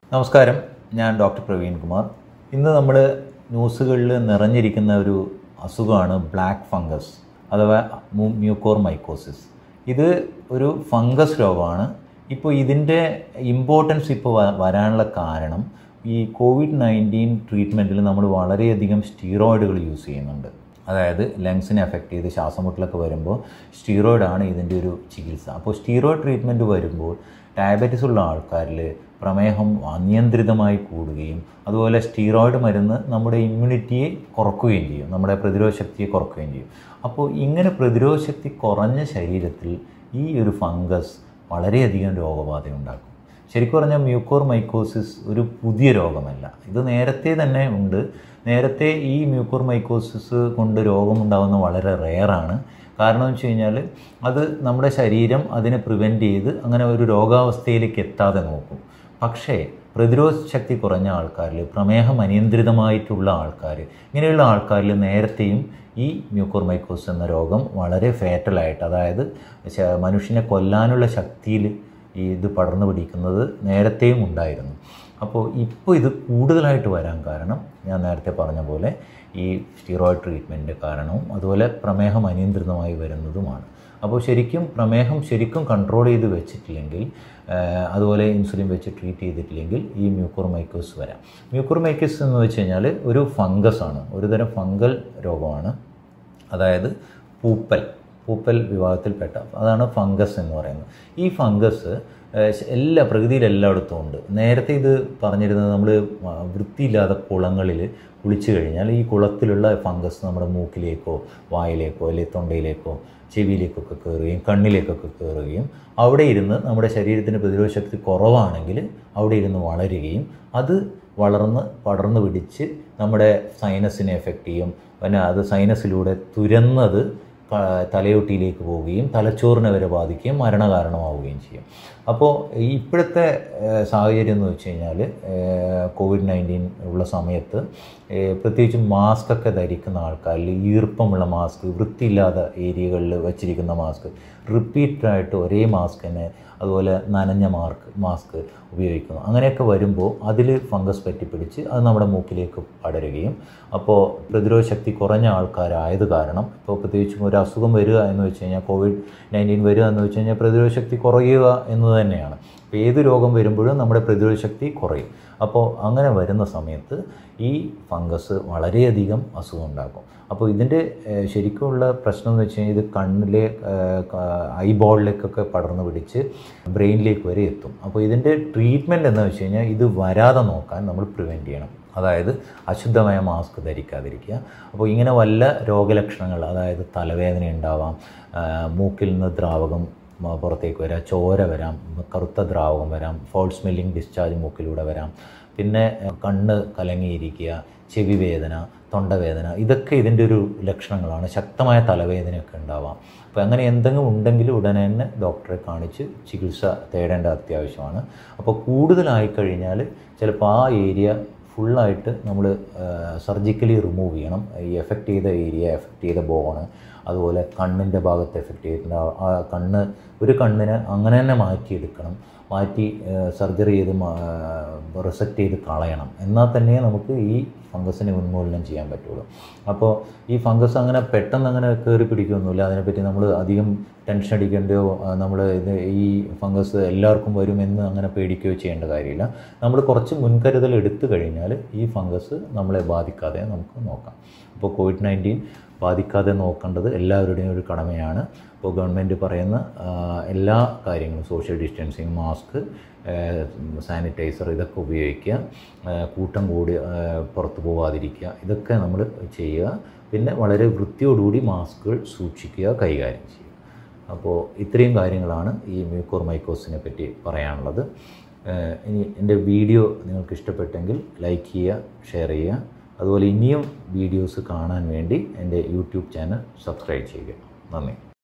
നമസ്കാരം ഞാൻ ഡോക്ടർ പ്രവീൺ കുമാർ ഇന്ന് നമ്മൾ ന്യൂസുകളിൽ നിറഞ്ഞിരിക്കുന്ന ഒരു അസുഖമാണ് ബ്ലാക്ക് ഫംഗസ് അഥവാ മ്യൂക്കോർ മൈക്കോസിസ് ഇത് ഒരു ഫംഗസ് രോഗമാണ് ഇപ്പോൾ ഇതിൻ്റെ ഇമ്പോർട്ടൻസ് ഇപ്പോൾ വ- വരാനുള്ള കാരണം ഈ കോവിഡ് നയൻറ്റീൻ ട്രീറ്റ്മെൻറ്റിൽ നമ്മൾ വളരെയധികം സ്റ്റീറോയിഡുകൾ യൂസ് ചെയ്യുന്നുണ്ട് അതായത് ലങ്സിനെ എഫക്റ്റ് ചെയ്ത് ശ്വാസമുട്ടലൊക്കെ വരുമ്പോൾ സ്റ്റീറോയിഡാണ് ഇതിൻ്റെ ഒരു ചികിത്സ അപ്പോൾ സ്റ്റീറോയിഡ് ട്രീറ്റ്മെൻറ്റ് വരുമ്പോൾ ഡയബറ്റിസ് ഉള്ള ആൾക്കാരിൽ പ്രമേഹം അനിയന്ത്രിതമായി കൂടുകയും അതുപോലെ സ്റ്റീറോയിഡ് മരുന്ന് നമ്മുടെ ഇമ്മ്യൂണിറ്റിയെ കുറക്കുകയും ചെയ്യും നമ്മുടെ പ്രതിരോധ ശക്തിയെ കുറക്കുകയും ചെയ്യും അപ്പോൾ ഇങ്ങനെ പ്രതിരോധ ശക്തി കുറഞ്ഞ ശരീരത്തിൽ ഈ ഒരു ഫംഗസ് വളരെയധികം രോഗബാധ ഉണ്ടാക്കും ശരിക്കും പറഞ്ഞാൽ മ്യൂക്കോർ മൈക്കോസിസ് ഒരു പുതിയ രോഗമല്ല ഇത് നേരത്തെ തന്നെ ഉണ്ട് നേരത്തെ ഈ മ്യൂക്കോർ മൈക്കോസിസ് കൊണ്ട് രോഗമുണ്ടാകുന്ന വളരെ റെയറാണ് കാരണം എന്ന് വെച്ച് കഴിഞ്ഞാൽ അത് നമ്മുടെ ശരീരം അതിനെ പ്രിവെൻറ്റ് ചെയ്ത് അങ്ങനെ ഒരു രോഗാവസ്ഥയിലേക്ക് എത്താതെ നോക്കും പക്ഷേ പ്രതിരോധ ശക്തി കുറഞ്ഞ ആൾക്കാരിൽ പ്രമേഹം അനിയന്ത്രിതമായിട്ടുള്ള ആൾക്കാർ ഇങ്ങനെയുള്ള ആൾക്കാരിൽ നേരത്തെയും ഈ മ്യൂക്കോർ മൈക്കോസ് എന്ന രോഗം വളരെ ഫേറ്റലായിട്ട് അതായത് ശ- മനുഷ്യനെ കൊല്ലാനുള്ള ശക്തിയിൽ ഈ ഇത് പടർന്നു പിടിക്കുന്നത് നേരത്തെയും ഉണ്ടായിരുന്നു അപ്പോൾ ഇപ്പോൾ ഇത് കൂടുതലായിട്ട് വരാൻ കാരണം ഞാൻ നേരത്തെ പറഞ്ഞ പോലെ ഈ സ്റ്റിറോയിഡ് ട്രീറ്റ്മെൻറ്റ് കാരണവും അതുപോലെ പ്രമേഹം അനിയന്ത്രിതമായി വരുന്നതുമാണ് അപ്പോൾ ശരിക്കും പ്രമേഹം ശരിക്കും കൺട്രോൾ ചെയ്ത് വെച്ചിട്ടില്ലെങ്കിൽ ആ, അതുപോലെ ഇൻസുലിൻ വെച്ച് ട്രീറ്റ് ചെയ്തിട്ടില്ലെങ്കിൽ ഈ മ്യൂക്കോർ മൈക്കോസ് വരാം മ്യൂക്കോർ മൈക്കോസ് എന്ന് വെച്ച് കഴിഞ്ഞാൽ ഒരു ഫംഗസ് ആണ് ഒരു തരം ഫംഗൽ രോഗമാണ് അതായത് പൂപ്പൽ പൂപ്പൽ വിഭാഗത്തിൽപ്പെട്ട അതാണ് ഫംഗസ് എന്ന് പറയുന്നത് ഈ ഫംഗസ് ഏഹ്, ശ- എല്ലാ പ്രകൃതിയിൽ എല്ലായിടത്തും ഉണ്ട് നേരത്തെ ഇത് പറഞ്ഞിരുന്നത് നമ്മൾ വൃത്തിയില്ലാത്ത കുളങ്ങളിൽ കുളിച്ചു കഴിഞ്ഞാൽ ഈ കുളത്തിലുള്ള ഫംഗസ് നമ്മുടെ മൂക്കിലേക്കോ വായിലേക്കോ അല്ലെങ്കിൽ തൊണ്ടയിലേക്കോ ചെവിയിലേക്കൊക്കെ കയറുകയും കണ്ണിലേക്കൊക്കെ കയറുകയും അവിടെ ഇരുന്ന് നമ്മുടെ ശരീരത്തിന് പ്രതിരോധ ശക്തി കുറവാണെങ്കിൽ അവിടെ ഇരുന്ന് വളരുകയും അത് വളർന്ന് പടർന്നു പിടിച്ച് നമ്മുടെ സൈനസിനെ എഫക്റ്റ് ചെയ്യും പിന്നെ അത് സൈനസിലൂടെ തുരന്നത് ക- തലയോട്ടിയിലേക്ക് പോവുകയും തലച്ചോറിനെ വരെ ബാധിക്കുകയും മരണകാരണമാവുകയും ചെയ്യും അപ്പോൾ ഈ ഇപ്പോഴത്തെ ഏഹ്, സാഹചര്യം എന്ന് വെച്ച് കഴിഞ്ഞാൽ കോവിഡ് നയൻറ്റീൻ ഉള്ള സമയത്ത് ഏഹ്, പ്രത്യേകിച്ച് മാസ്ക് ഒക്കെ ധരിക്കുന്ന ആൾക്കാരിൽ ഈർപ്പമുള്ള മാസ്ക് വൃത്തിയില്ലാത്ത ഏരിയകളിൽ വച്ചിരിക്കുന്ന മാസ്ക് റിപ്പീറ്റഡായിട്ട് ഒരേ മാസ്ക് തന്നെ അതുപോലെ നനഞ്ഞ മാർക്ക് മാസ്ക് ഉപയോഗിക്കുന്നു അങ്ങനെയൊക്കെ വരുമ്പോൾ അതിൽ ഫംഗസ് പറ്റിപ്പിടിച്ച് അത് നമ്മുടെ മൂക്കിലേക്ക് പടരുകയും അപ്പോൾ പ്രതിരോധ ശക്തി കുറഞ്ഞ ആൾക്കാരായത് കാരണം ഇപ്പോൾ പ്രത്യേകിച്ചും ഒരു അസുഖം വരിക എന്ന് വെച്ച് കഴിഞ്ഞാൽ കോവിഡ് നയൻറ്റീൻ വരിക എന്ന് വെച്ച് കഴിഞ്ഞാൽ പ്രതിരോധ ശക്തി കുറയുക എന്ന് തന്നെയാണ് അപ്പോൾ ഏത് രോഗം വരുമ്പോഴും നമ്മുടെ പ്രതിരോധ ശക്തി കുറയും അപ്പോൾ അങ്ങനെ വരുന്ന സമയത്ത് ഈ ഫംഗസ് വളരെയധികം അസുഖം ഉണ്ടാക്കും അപ്പോൾ ഇതിൻ്റെ ഏഹ്, ശരിക്കുമുള്ള പ്രശ്നം എന്ന് വെച്ച് കഴിഞ്ഞാൽ ഇത് കണ്ണിലെ ഐബോളിലേക്കൊക്കെ പടർന്നു പിടിച്ച് ബ്രെയിനിലേക്ക് വരെ എത്തും അപ്പോൾ ഇതിൻ്റെ ട്രീറ്റ്മെൻറ്റ് എന്ന് വെച്ച് കഴിഞ്ഞാൽ ഇത് വരാതെ നോക്കാൻ നമ്മൾ പ്രിവെൻറ്റ് ചെയ്യണം അതായത് അശുദ്ധമായ മാസ്ക് ധരിക്കാതിരിക്കുക അപ്പോൾ ഇങ്ങനെ വല്ല രോഗലക്ഷണങ്ങൾ അതായത് തലവേദന ഉണ്ടാവാം ആ, മൂക്കിൽ നിന്ന് ദ്രാവകം മ- പുറത്തേക്ക് വരാം ചോര വരാം കറുത്ത ദ്രാവകം വരാം ഫോൾ സ്മെല്ലിംഗ് ഡിസ്ചാർജ് മൂക്കിലൂടെ വരാം പിന്നെ ആ, കണ്ണ് കലങ്ങിയിരിക്കുക ചെവി വേദന തൊണ്ടവേദന ഇതൊക്കെ ഇതിൻ്റെ ഒരു ലക്ഷണങ്ങളാണ് ശക്തമായ തലവേദനയൊക്കെ ഉണ്ടാവാം അപ്പോൾ അങ്ങനെ എന്തെങ്കിലും ഉണ്ടെങ്കിൽ ഉടനെ തന്നെ ഡോക്ടറെ കാണിച്ച് ചികിത്സ തേടേണ്ട അത്യാവശ്യമാണ് അപ്പോൾ കൂടുതലായി കഴിഞ്ഞാൽ ചിലപ്പോൾ ആ ഏരിയ ഫുള്ളായിട്ട് നമ്മൾ സർജിക്കലി റിമൂവ് ചെയ്യണം ഈ എഫക്റ്റ് ചെയ്ത ഏരിയ എഫക്റ്റ് ചെയ്ത ബോണ് അതുപോലെ കണ്ണിൻ്റെ ഭാഗത്ത് എഫക്റ്റ് ചെയ്തിട്ടുണ്ട് ആ- ആ കണ്ണ് ഒരു കണ്ണിനെ അങ്ങനെ തന്നെ മാറ്റിയെടുക്കണം മാറ്റി സർജറി ചെയ്ത് റിസക്റ്റ് ചെയ്ത് കളയണം എന്നാൽ തന്നെ നമുക്ക് ഈ ഫംഗസിനെ ഉന്മൂലനം ചെയ്യാൻ പറ്റുള്ളൂ അപ്പോൾ ഈ ഫംഗസ് അങ്ങനെ പെട്ടെന്ന് അങ്ങനെ കയറി പിടിക്കുകയൊന്നുമില്ല അതിനെപ്പറ്റി നമ്മൾ അധികം ടെൻഷൻ അടിക്കേണ്ടയോ നമ്മൾ ഇത് ഈ ഫംഗസ് എല്ലാവർക്കും വരുമെന്ന് അങ്ങനെ പേടിക്കുകയോ ചെയ്യേണ്ട കാര്യമില്ല നമ്മൾ കുറച്ച് മുൻകരുതൽ എടുത്തു കഴിഞ്ഞാൽ ഈ ഫംഗസ് നമ്മളെ ബാധിക്കാതെ നമുക്ക് നോക്കാം അപ്പോൾ കോവിഡ് നയൻറ്റീൻ ബാധിക്കാതെ നോക്കേണ്ടത് എല്ലാവരുടെയും ഒരു കടമയാണ് ഇപ്പോൾ ഗവൺമെൻറ് പറയുന്ന ആ, എല്ലാ കാര്യങ്ങളും സോഷ്യൽ ഡിസ്റ്റൻസിങ് മാസ്ക് സാനിറ്റൈസർ ഇതൊക്കെ ഉപയോഗിക്കുക ആ, കൂട്ടം കൂടി ആ, പുറത്ത് പോവാതിരിക്കുക ഇതൊക്കെ നമ്മൾ ചെയ്യുക പിന്നെ വളരെ വൃത്തിയോടുകൂടി മാസ്കുകൾ സൂക്ഷിക്കുക കൈകാര്യം ചെയ്യുക അപ്പോൾ ഇത്രയും കാര്യങ്ങളാണ് ഈ മ്യൂക്കോർ മൈക്കോസിനെ പറ്റി പറയാനുള്ളത് ഏഹ് ഇനി എൻ്റെ വീഡിയോ നിങ്ങൾക്ക് ഇഷ്ടപ്പെട്ടെങ്കിൽ ലൈക്ക് ചെയ്യുക ഷെയർ ചെയ്യുക അതുപോലെ ഇനിയും വീഡിയോസ് കാണാൻ വേണ്ടി എൻ്റെ യൂട്യൂബ് ചാനൽ സബ്സ്ക്രൈബ് ചെയ്യുക നന്ദി